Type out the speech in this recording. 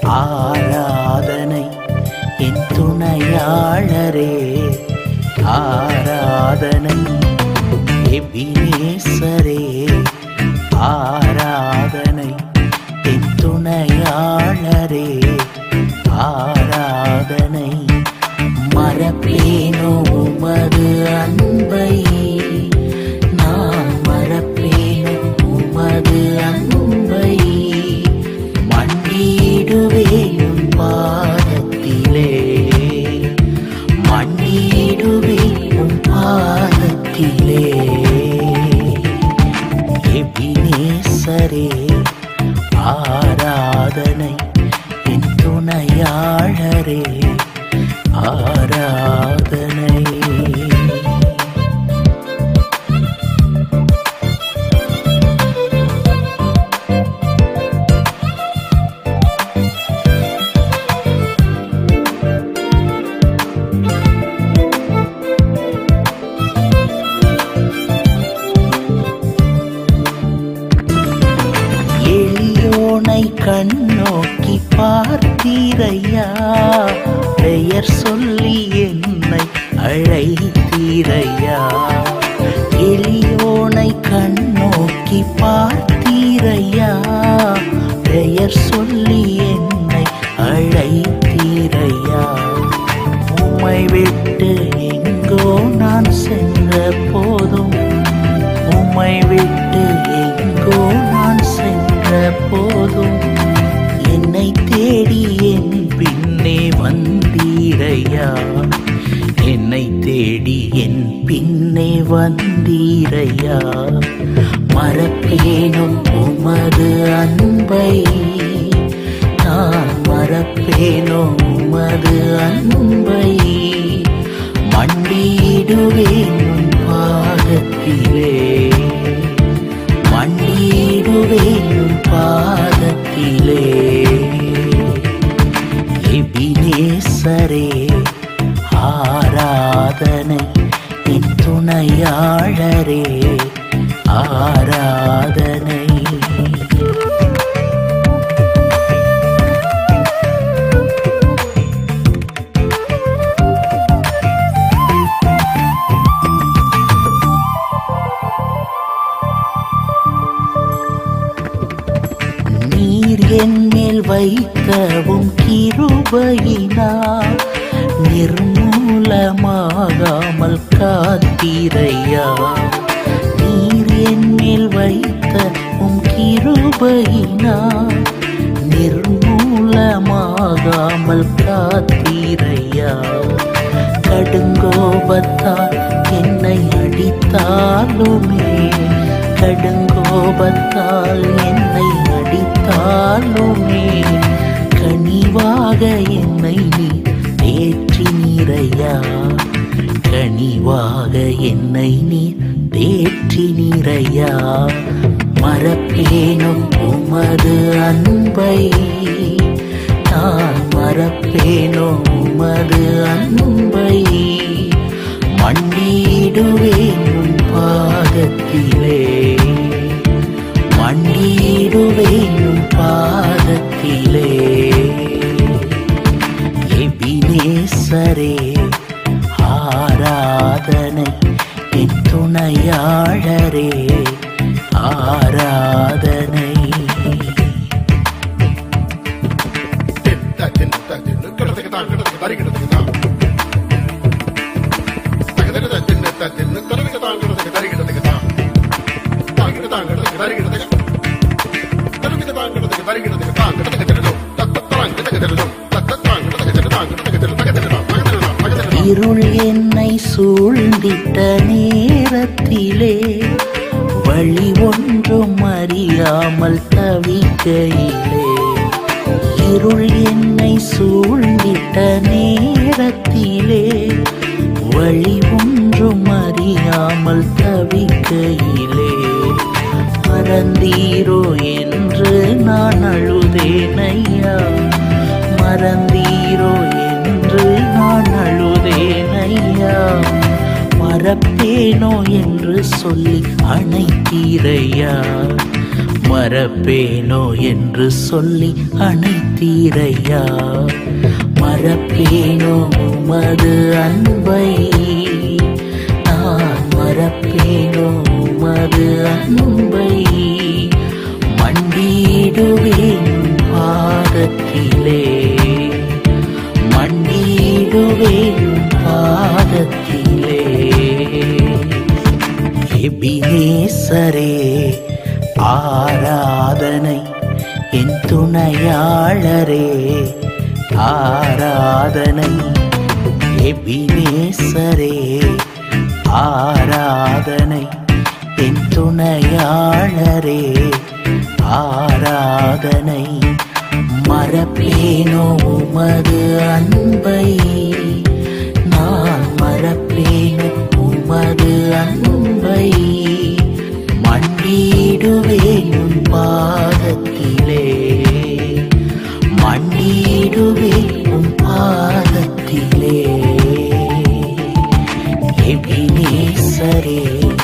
ஆராதனை என் துணையாளரே ஆராதனை எபினேசரே ஆராதனை என் துணையாளரே ஆராதனை மறப்பேனோ உமது அன்பை நான் மறப்பேனோ உமது அன்பை மண்டிடுவேன் உன் பாதத்திலே மண்டிடுவேன் உன் பாதத்திலே எபினேசரே ஆராதனை என் துணையாளரே ஆராதனை எளியோனை கண்ணோக்கி பார்த்தீரையா பெயர் சொல்லி என்னை அழைத்தீரையா எளியோனை கண்ணோக்கி பார்த்தீரையா பெயர் சொல்லி என்னை அழைத்தீரையா உம்மை விட்டு எங்கோ நான் சென்ற போதும் உம்மை விட்டு எங்கோ நான் சென்ற போதும் என்னை தேடி என் பின்னே வந்தீரையா என்னை தேடி என் பின்னே வந்தீரையா மறப்பேனும் உமது அன்பை நான் மறப்பேனோ உமது அன்பை மண்டிடுவேன் உன் பாதத்திலே மண்டிடுவேன் உன் பாதத்திலே எபினேசரே ஆராதனை என் துணையாளரே ஆராதனை நீர் என் மேல் வைக்கவும் கிருபையினால் நிர்மூலமாகாமல் காத்தீரையா நீர் என் மேல் வைத்த உம் கிருபையினால் நிர்மூலமாகாமல் காத்தீரையா கடுங்கோபத்தால் என்னை அடித்தாலுமே கடுங்கோபத்தால் என்னை அடித்தாலுமே கனிவாக என்னை நீ தேற்றினீரையா கனிவாக என்னை நீ தேற்றினீரையா மறப்பேனும் உமது அன்பை நான் மறப்பேனோ உமது அன்பை மண்டிடுவேன் உன் பாதத்திலே மண்டிடுவேன் உன் பாதத்திலே எபினேசரே ஆராதனை என் துணையாளரே ஆராதனை இருள் என்னை சூழ்ந்திட்ட நேரத்திலே வழி ஒன்றும் அறியாமல் தவிக்கையிலே இருள் என்னை சூழ்ந்திட்ட நேரத்திலே வழி ஒன்றும் அறியாமல் தவிக்கையிலே மறந்தீரோ என்று நான் அழுதேனையா மறந்தீரோ என்று நான் அழுதேனையா மறப்பேனோ என்று சொல்லி அணைத்தீரையா மறப்பேனோ என்று சொல்லி அணைத்தீரையா மறப்பேனோ உமது அன்பை நான் மறப்பேனோ உமது அன்பை மண்டிடுவேன் பாதத்திலே மண்டிடுவேன் பாதத்திலே எபினேசரே ஆராதனை என் துணையாளரே ஆராதனை எபினேசரே ஆராதனை என் துணையாளரே ஆராதனை மறப்பேனோ உமது அன்பை நான் மறப்பேனோ உமது அன்பை மண்டிடுவேன் உன் பாதத்திலே மண்டிடுவேன் உன் பாதத்திலே எபினேசரே